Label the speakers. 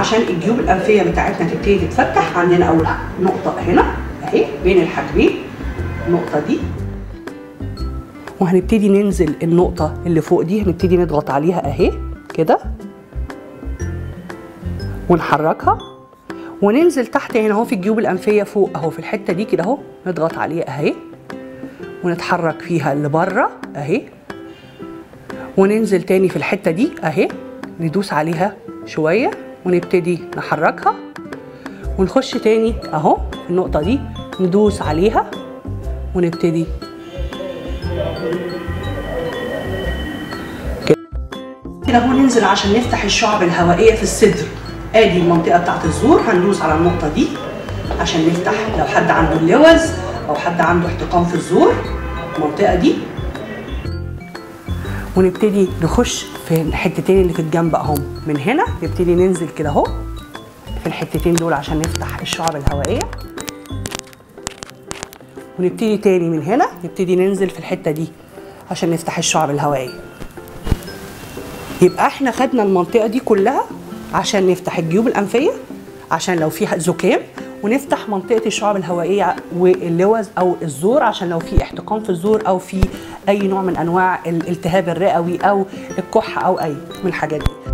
Speaker 1: عشان الجيوب الانفيه بتاعتنا تبتدي تتفتح عندنا اول نقطه هنا اهي بين الحاجبين النقطه دي وهنبتدي ننزل النقطه اللي فوق دي هنبتدي نضغط عليها اهي كده ونحركها وننزل تحت هنا اهو في الجيوب الانفيه فوق اهو في الحته دي كده اهو نضغط عليها اهي ونتحرك فيها لبره اهي وننزل تاني في الحته دي اهي ندوس عليها شويه ونبتدي نحركها ونخش تاني اهو النقطه دي ندوس عليها ونبتدي كده اهو ننزل عشان نفتح الشعب الهوائيه في الصدر ادي المنطقه بتاعت الزور هندوس على النقطه دي عشان نفتح لو حد عنده اللوز او حد عنده احتقان في الزور المنطقه دي ونبتدي نخش في الحتتين اللي في الجنب اهم من هنا نبتدي ننزل كده اهو في الحتتين دول عشان نفتح الشعب الهوائيه ونبتدي تاني من هنا نبتدي ننزل في الحته دي عشان نفتح الشعب الهوائيه يبقى احنا خدنا المنطقه دي كلها عشان نفتح الجيوب الانفيه عشان لو في زكام ونفتح منطقه الشعب الهوائيه واللوز او الزور عشان لو في احتقان في الزور او في اي نوع من انواع الالتهاب الرئوي او الكحه او اي من الحاجات دي